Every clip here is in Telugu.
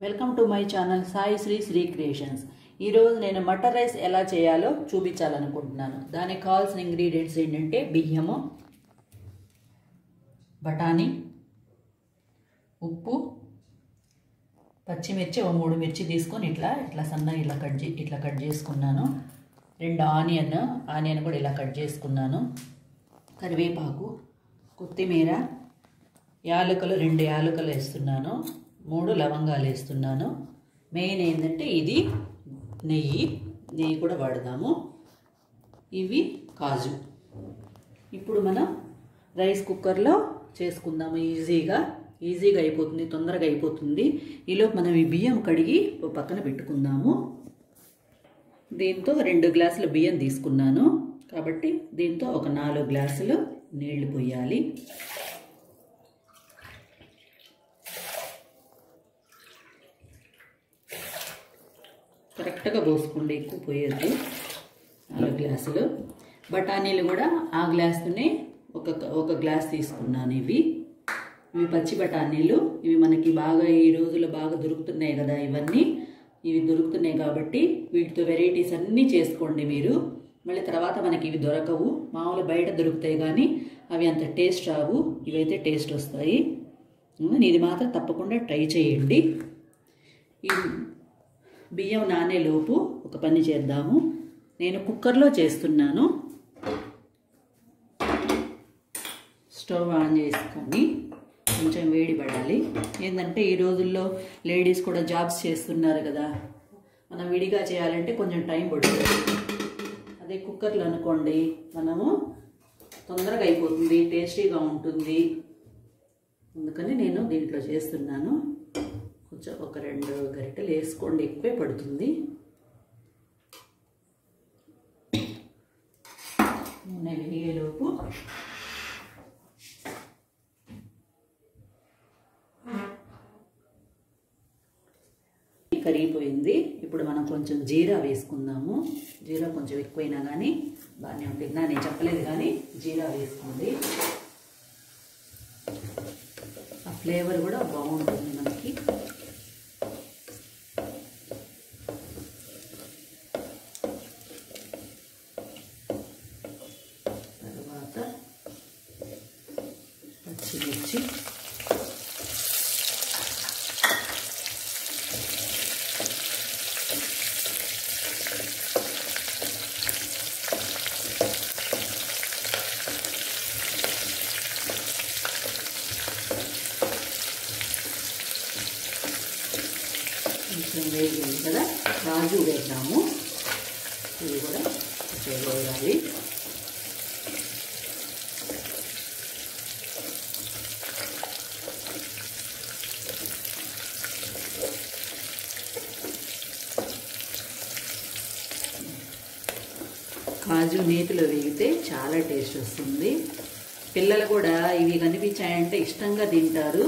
Welcome to my channel Sai Sri Sri creations ఈరోజు నేను మటర్ రైస్ ఎలా చేయాలో చూపించాలనుకుంటున్నాను దానికి కావాల్సిన ఇంగ్రీడియంట్స్ ఏంటంటే బియ్యము బఠానీ ఉప్పు పచ్చిమిర్చి ఓ మూడు మిర్చి తీసుకొని ఇట్లా ఇట్లా సన్న ఇలా కట్ చే ఇట్లా కట్ చేసుకున్నాను రెండు ఆనియన్ ఆనియన్ కూడా ఇలా కట్ చేసుకున్నాను కరివేపాకు కొత్తిమీర యాలకులు రెండు యాలకులు వేస్తున్నాను మూడు లవంగాలు వేస్తున్నాను మెయిన్ ఏంటంటే ఇది నెయ్యి నెయ్యి కూడా వాడదాము ఇవి కాజు ఇప్పుడు మనం రైస్ కుక్కర్లో చేసుకుందాము ఈజీగా ఈజీగా అయిపోతుంది తొందరగా అయిపోతుంది ఈలోపు మనం ఈ బియ్యం కడిగి ఓ పక్కన పెట్టుకుందాము దీంతో రెండు గ్లాసుల బియ్యం తీసుకున్నాను కాబట్టి దీంతో ఒక నాలుగు గ్లాసులు నీళ్లు పోయాలి కరెక్ట్గా పోసుకోండి ఎక్కువ పోయేది నాలుగు గ్లాసులు బఠానీలు కూడా ఆ గ్లాస్తోనే ఒక ఒక గ్లాస్ తీసుకున్నాను ఇవి ఇవి పచ్చి బఠానీలు ఇవి మనకి బాగా ఈ రోజుల్లో బాగా దొరుకుతున్నాయి కదా ఇవన్నీ ఇవి దొరుకుతున్నాయి కాబట్టి వీటితో వెరైటీస్ అన్నీ చేసుకోండి మీరు మళ్ళీ తర్వాత మనకి ఇవి దొరకవు మామూలు బయట దొరుకుతాయి కానీ అవి అంత టేస్ట్ రావు ఇవైతే టేస్ట్ వస్తాయి ఇది మాత్రం తప్పకుండా ట్రై చేయండి ఈ బియ్యం నానేలోపు ఒక పని చేద్దాము నేను కుక్కర్లో చేస్తున్నాను స్టవ్ ఆన్ చేసుకొని కొంచెం వేడి పడాలి ఏంటంటే ఈ రోజుల్లో లేడీస్ కూడా జాబ్స్ చేస్తున్నారు కదా మనం విడిగా చేయాలంటే కొంచెం టైం పడుతుంది అదే కుక్కర్లో అనుకోండి మనము తొందరగా అయిపోతుంది టేస్టీగా ఉంటుంది అందుకని నేను దీంట్లో చేస్తున్నాను కొంచెం ఒక రెండు గరిటెలు వేసుకోండి ఎక్కువే పడుతుంది నూనె వేయలోపు కరిగిపోయింది ఇప్పుడు మనం కొంచెం జీరా వేసుకుందాము జీరా కొంచెం ఎక్కువైనా కానీ బాగానే ఉంటుంది నా నేను చెప్పలేదు కానీ జీరా వేసుకోండి ఆ ఫ్లేవర్ కూడా బాగుంటుంది మనకి తర్వాత పచ్చిమిర్చి కొంచెం వేగింది కదా రాజు వేద్దాము ఇది కూడా కొంచెం వేయాలి కాజు నేతిలో వేగితే చాలా టేస్ట్ వస్తుంది పిల్లలు కూడా ఇవి కనిపించాయంటే ఇష్టంగా తింటారు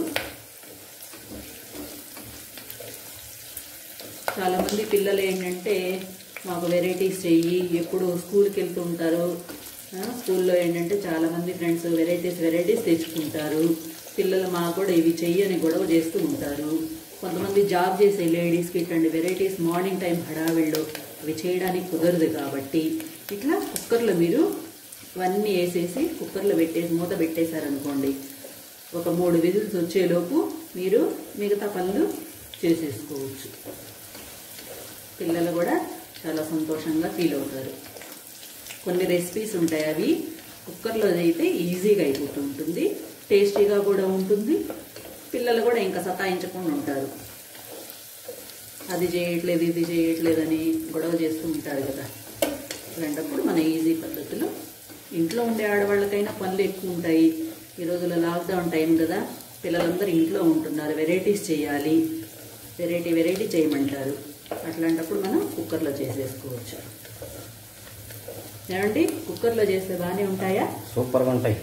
చాలామంది పిల్లలు ఏంటంటే మాకు వెరైటీస్ చెయ్యి ఎప్పుడు స్కూల్కి వెళ్తూ ఉంటారు స్కూల్లో ఏంటంటే చాలామంది ఫ్రెండ్స్ వెరైటీస్ వెరైటీస్ తెచ్చుకుంటారు పిల్లలు మాకు కూడా ఇవి చెయ్యని గొడవ చేస్తూ ఉంటారు కొంతమంది జాబ్ చేసే లేడీస్కి ఇట్లాంటి వెరైటీస్ మార్నింగ్ టైం హడావిళ్ళు అవి చేయడానికి కుదరదు కాబట్టి ఇట్లా కుక్కర్లో మీరు ఇవన్నీ వేసేసి కుక్కర్లో పెట్టేసి మూత పెట్టేశారనుకోండి ఒక మూడు విజిల్స్ వచ్చేలోపు మీరు మిగతా పనులు చేసేసుకోవచ్చు పిల్లలు కూడా చాలా సంతోషంగా ఫీల్ అవుతారు కొన్ని రెసిపీస్ ఉంటాయి అవి కుక్కర్లో అయితే ఈజీగా అయిపోతూ ఉంటుంది టేస్టీగా కూడా ఉంటుంది పిల్లలు కూడా ఇంకా సతాయించకుండా ఉంటారు అది చేయట్లేదు ఇది చేయట్లేదని గొడవ చేస్తూ ఉంటారు కదా అలాంటప్పుడు మన ఈజీ పద్ధతిలో ఇంట్లో ఉండే ఆడవాళ్ళకైనా పనులు ఎక్కువ ఉంటాయి ఈ రోజుల్లో లాక్డౌన్ టైం కదా పిల్లలందరూ ఇంట్లో ఉంటున్నారు వెరైటీస్ చేయాలి వెరైటీ వెరైటీ చేయమంటారు అట్లాంటప్పుడు మనం కుక్కర్లో చేసేసుకోవచ్చు ఏమండి కుక్కర్లో చేస్తే బాగానే ఉంటాయా సూపర్గా ఉంటాయి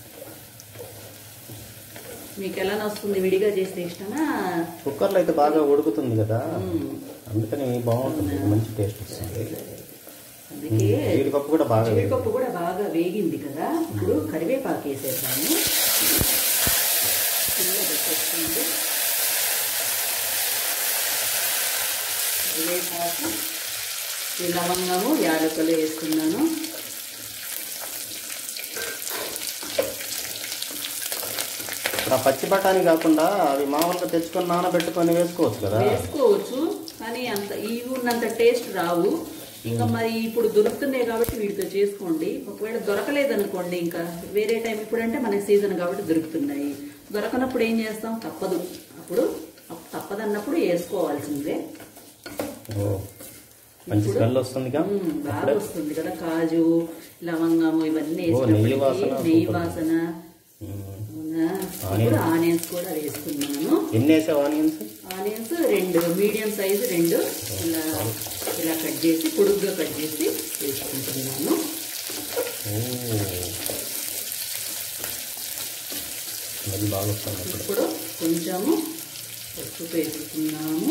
మీకు ఎలా వస్తుంది విడిగా చేస్తే ఇష్టమా కుక్కర్లో అయితే బాగా ఉడుకుతుంది కదా మ్మ్. అందుకని బాగుంటుంది మంచి టేస్ట్ వస్తుంది అందుకే జీడిపప్పు కూడా బాగా వేగింది. జీడిపప్పు కూడా బాగా వేగింది కదా ఇప్పుడు కరివేపాకు వేసేద్దాము పిల్ల పెట్టేస్తుంది వేసాక ఈ లవంగము యాలకులు వేస్తున్నాను ఇప్పుడు ఆ పచ్చి బఠానీ కాకుండా అవి మామూలుగా తెచ్చుకొని నానబెట్టుకొని వేసుకోవచ్చు కదా వేసుకోవచ్చు కానీ అంత ఇవి ఉన్నంత టేస్ట్ రావు ఇంకా మరి ఇప్పుడు దొరుకుతున్నాయి కాబట్టి వీటితో చేసుకోండి ఒకవేళ దొరకలేదనుకోండి ఇంకా వేరే టైం ఇప్పుడంటే మనకి సీజన్ కాబట్టి దొరుకుతున్నాయి దొరకనప్పుడు ఏం చేస్తాం తప్పదు అప్పుడు అప్- తప్పదన్నప్పుడు వేసుకోవాల్సిందే ఓ, మంచి స్మెల్ వస్తుందిగా మ్మ్, బాగా వస్తుంది కదా కాజు లవంగము ఇవన్నీ ఓ, నెయ్యి వేసినప్పటికీ వాసన నెయ్యి సూపర్. వాసన మ్మ్. అవునా? ఇప్పుడు ఆనియన్స్ కూడా వేసుకున్నాను ఎన్ని వేసావు ఆనియన్స్ ఆనియన్స్ రెండు మీడియం సైజు రెండు ఇలా ఇలా కట్ చేసి పొడుగ్గా కట్ చేసి వేసుకుంటున్నాను స్మెల్ బాగా వస్తుంది అప్పుడు ఇప్పుడు కొంచెము పసుపు వేసుకున్నాము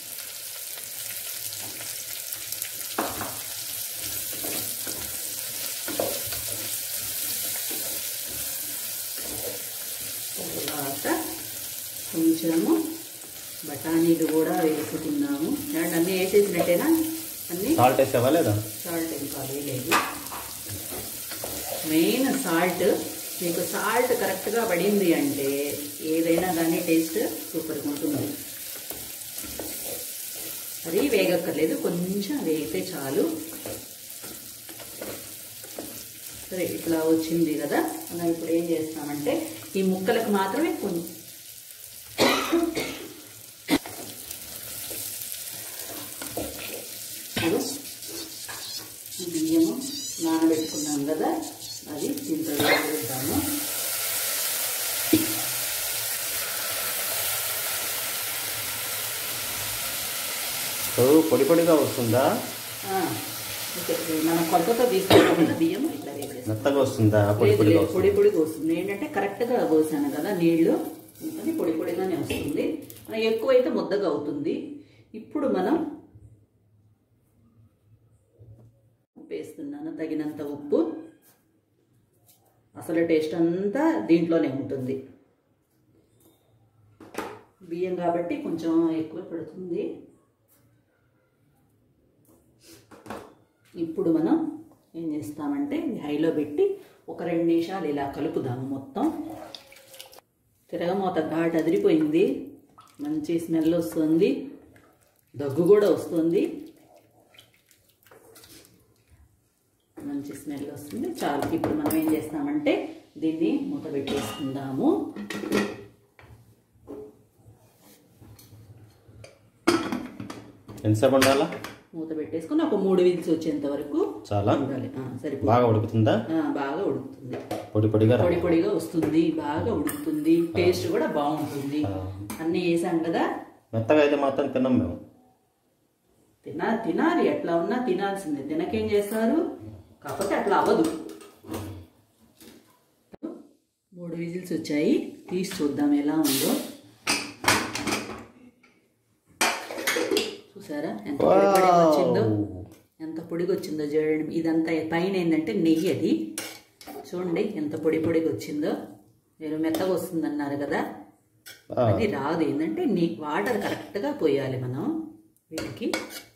తర్వాత కొంచెము బఠానీలు కూడా వేసుకున్నాము అండ్ అన్నీ వేసేసినట్టేనా అన్నీ సాల్ట్ వేసావా లేదా సాల్ట్ ఇంకా వేయలేదు మెయిన్ సాల్ట్ మీకు సాల్ట్ కరెక్ట్గా పడింది అంటే ఏదైనా కానీ టేస్ట్ సూపర్గా ఉంటుంది అది వేగక్కర్లేదు కొంచెం వేగితే చాలు సరే ఇట్లా వచ్చింది కదా మనం ఇప్పుడు ఏం చేస్తామంటే ఈ ముక్కలకు మాత్రమే కొంచెం ఇప్పుడు బియ్యము నానబెట్టుకున్నాం కదా అది దీంట్లో వేసేద్దాము ఓ, పొడి పొడిగా వస్తుందా ఆ, ఓకే మనం కొలతతో తీసుకుంటాం కదా బియ్యం ఇట్లా వేసేస్తాం మెత్తగా వస్తుందా పొడి లేదు, పొడిగా లేదు, వస్తుంది పొడి పొడిగా వస్తుంది ఏంటంటే కరెక్ట్గా పోసాను కదా నీళ్లు అది పొడి పొడిగానే వస్తుంది మనకి ఎక్కువైతే ముద్దగా అవుతుంది ఇప్పుడు మనం ఉప్పు వేస్తున్నాను తగినంత ఉప్పు అసలు టేస్ట్ అంతా దీంట్లోనే ఉంటుంది బియ్యం కాబట్టి కొంచెం ఎక్కువ పడుతుంది ఇప్పుడు మనం ఏం చేస్తామంటే ఇది హైలో పెట్టి ఒక రెండు నిమిషాలు ఇలా కలుపుదాము మొత్తం తిరగమూత ఘాట్ అదిరిపోయింది మంచి స్మెల్ వస్తుంది దగ్గు కూడా వస్తుంది మంచి స్మెల్ వస్తుంది చాలు ఇప్పుడు మనం ఏం చేస్తామంటే దీన్ని మూత పెట్టేసుకుందాము ఎంతసేపు ఉండాలా మూత పెట్టేసుకుని ఒక మూడు విజిల్స్ వచ్చేంత వరకు చాలా ఉండాలి ఆ, సరిపోతుంది బాగా ఉడుకుతుందా ఆ, బాగా ఉడుకుతుంది పొడి పొడిగా రా పొడి పొడిగా వస్తుంది బాగా ఉడుకుతుంది టేస్ట్ కూడా బాగుంటుంది ఆ. అన్నీ వేసాం కదా మెత్తగా అయితే మాత్రం తిన్నాం మేము తినా తినాలి ఎట్లా ఉన్నా తినాల్సిందే తినకేం చేస్తారు కాకపోతే అట్లా అవ్వదు మూడు విజిల్స్ వచ్చాయి తీసి చూద్దాం ఎలా ఉందో చూసారా ఎంత పొడి పొడిగా వచ్చిందో ఎంత పొడిగా వచ్చిందో చూడండి ఇదంతా పైన ఏంటంటే నెయ్యి అది చూడండి ఎంత పొడి పొడిగా వచ్చిందో మీరు మెత్తగా వస్తుందన్నారు కదా ఆ, అది రాదు ఏంటంటే నీ వాటర్ కరెక్ట్గా పోయాలి మనం వీటికి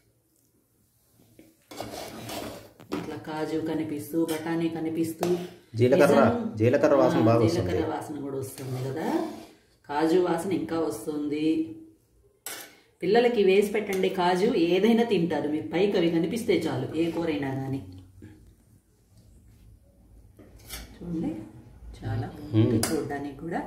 ఇట్లా కాజు కనిపిస్తూ బఠానీ కనిపిస్తూ జీలకర్ర నిజం- జీలకర్ర వాసన ఆ, బాగా వస్తుంది జీలకర్ర వాసన కూడా వస్తుంది కదా కాజు వాసన ఇంకా వస్తుంది పిల్లలకి వేసి పెట్టండి కాజు ఏదైనా తింటారు మీకు పైకి అవి కనిపిస్తే చాలు ఏ కూరైనా కానీ చూడండి చాలా బాగుంది చూడడానికి కూడా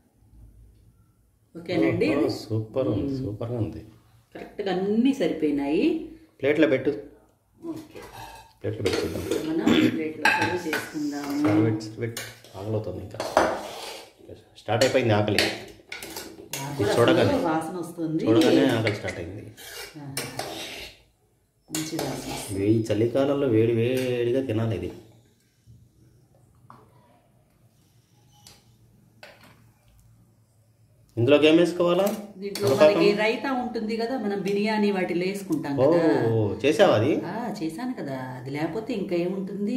ఓకేనండి ఓ, సూపర్ ఉంది సూపర్గా ఉంది కరెక్ట్గా అన్నీ సరిపోయినాయి ప్లేట్లో పెట్టు ఓకే ప్లేట్లో పెట్టుకుందాం ఇప్పుడు మనం ప్లేట్లో సర్వ్ చేసుకుందాము సర్వెట్ సర్వెట్ ఆకలివుతుంది ఇంకా స్టార్ట్ అయిపోయింది ఆకలి నాకు కూడా చూడగానే. అసలు వాసన వస్తుంది చూడగానే ఆకలి స్టార్ట్ అయింది ఆ, మంచి వాసన వేడి చలికాలంలో వేడి వేడిగా తినాలి ఇది ఇందులోకి ఏం వేసుకోవాలా దీంట్లో మనకి రైతా ఉంటుంది కదా మనం బిర్యానీ వాటిలో వేసుకుంటాం ఓ కదా చేసావా అది ఆ, చేశాను కదా అది లేకపోతే ఇంకా ఏముంటుంది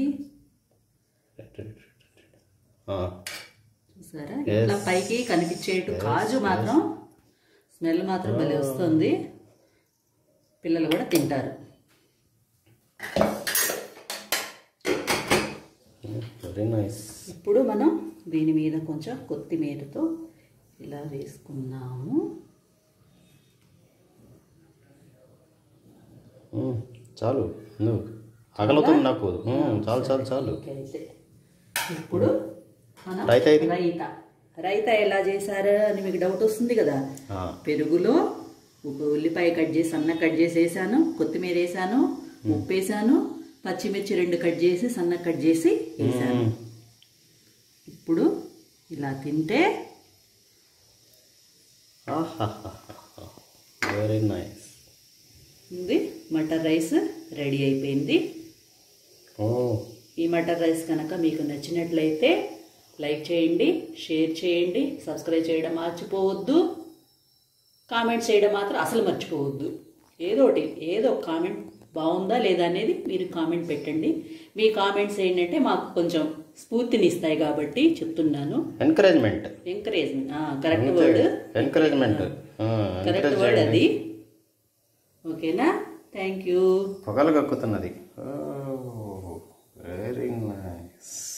ఆ, చూసారా ఇట్లా పైకి కనిపించేటు కాజు మాత్రం స్మెల్ మాత్రం భలే వస్తుంది పిల్లలు కూడా తింటారు వెరీ నైస్ ఇప్పుడు మనం దీని మీద కొంచెం కొత్తిమీరతో ఇలా వేసుకున్నాము చాలు నువ్వు అగలుతుంది నాకు మ్మ్, చాలు చాలు చాలు ఓకే అయితే ఇప్పుడు మనం రైతా ఇది? రైతా రైతా ఎలా చేశారు అని మీకు డౌట్ వస్తుంది కదా ఆ, పెరుగులో ఒక ఉల్లిపాయ కట్ చేసి సన్న కట్ చేసి వేసాను కొత్తిమీర వేసాను ఉప్పు వేసాను పచ్చిమిర్చి రెండు కట్ చేసి సన్న కట్ చేసి వేసాను మ్మ్. ఇప్పుడు ఇలా తింటే వెరీ నైస్ ఇది మటర్ రైస్ రెడీ అయిపోయింది ఓ ఈ మటర్ రైస్ కనుక మీకు నచ్చినట్లయితే లైక్ చేయండి షేర్ చేయండి సబ్స్క్రైబ్ చేయడం మర్చిపోవద్దు కామెంట్ చేయడం మాత్రం అసలు మర్చిపోవద్దు ఏదో ఒకటి ఏదో ఒక కామెంట్ బాగుందా లేదా అనేది మీరు కామెంట్ పెట్టండి మీ కామెంట్స్ ఏంటంటే మాకు కొంచెం స్ఫూర్తిని ఇస్తాయి కాబట్టి చెప్తున్నాను encouragement encouragement correct word encouragement correct word అది ఓకేనా థ్యాంక్ యూ పొగలు కక్కుతున్నది వెరీ నైస్